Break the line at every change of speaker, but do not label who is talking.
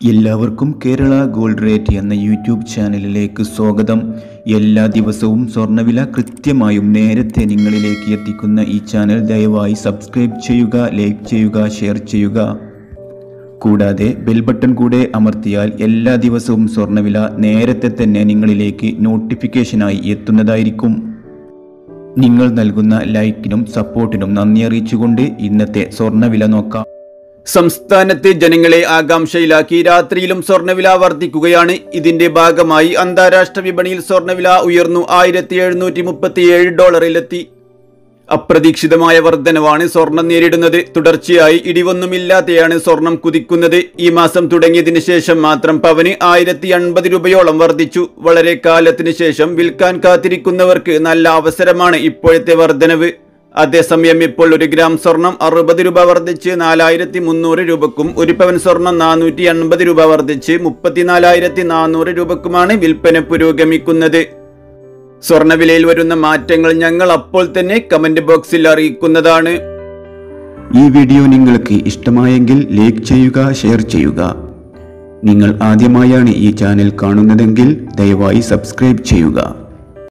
എല്ലാവർക്കും Kerala gold rate എന്ന YouTube ചാനലിലേക്ക് സ്വാഗതം എല്ലാ ദിവസവും സ്വർണ്ണവില കൃത്യമായും നേരത്തെ നിങ്ങളിലേക്ക് എത്തിക്കുന്ന ഈ ചാനൽ ദയവായി സബ്സ്ക്രൈബ് ചെയ്യുക ലൈക്ക് ചെയ്യുക ഷെയർ ചെയ്യുക കൂടാതെ ബെൽ ബട്ടൺ കൂടെ അമർത്തിയാൽ എല്ലാ ദിവസവും സ്വർണ്ണവില നേരത്തെ തന്നെ നിങ്ങളിലേക്ക് നോട്ടിഫിക്കേഷനായി എത്തുന്നതായിരിക്കും നിങ്ങൾ നൽകുന്ന ലൈക്കിനും സപ്പോർട്ടിനും നന്ദി അറിയിച്ചുകൊണ്ട് ഇന്നത്തെ സ്വർണ്ണവില നോക്കാം
സംസ്ഥാനത്തെ ജനങ്ങളെ ആകാംക്ഷയിലാക്കി രാത്രിയിലും സ്വർണ്ണവില വർദ്ധിക്കുകയാണ് ഇതിന്റെ ഭാഗമായി അന്താരാഷ്ട്ര വിപണിയിൽ സ്വർണ്ണവില ഉയർന്നു ആയിരത്തി എഴുന്നൂറ്റി മുപ്പത്തിയേഴ് ഡോളറിലെത്തി അപ്രതീക്ഷിതമായ വർധനവാണ് സ്വർണം നേരിടുന്നത് തുടർച്ചയായി ഇടിവൊന്നുമില്ലാതെയാണ് സ്വർണം കുതിക്കുന്നത് ഈ മാസം തുടങ്ങിയതിനു ശേഷം മാത്രം പവന് ആയിരത്തി അൻപത് രൂപയോളം വർദ്ധിച്ചു വളരെ കാലത്തിന് ശേഷം വിൽക്കാൻ കാത്തിരിക്കുന്നവർക്ക് നല്ല അവസരമാണ് ഇപ്പോഴത്തെ വർധനവ് അതേസമയം ഇപ്പോൾ ഒരു ഗ്രാം സ്വർണം അറുപത് രൂപ വർദ്ധിച്ച് നാലായിരത്തി മുന്നൂറ് രൂപക്കും ഒരു പവൻ സ്വർണം നാനൂറ്റി അൻപത് രൂപ വർദ്ധിച്ച് മുപ്പത്തിനാലായിരത്തി നാനൂറ് രൂപക്കുമാണ് വിൽപ്പന പുരോഗമിക്കുന്നത് സ്വർണ്ണവിലയിൽ വരുന്ന മാറ്റങ്ങൾ ഞങ്ങൾ അപ്പോൾ തന്നെ കമന്റ് ബോക്സിൽ അറിയിക്കുന്നതാണ്
ഈ വീഡിയോ നിങ്ങൾക്ക് ഇഷ്ടമായെങ്കിൽ ലൈക്ക് ചെയ്യുക ഷെയർ ചെയ്യുക നിങ്ങൾ ആദ്യമായാണ് ഈ ചാനൽ കാണുന്നതെങ്കിൽ ദയവായി സബ്സ്ക്രൈബ് ചെയ്യുക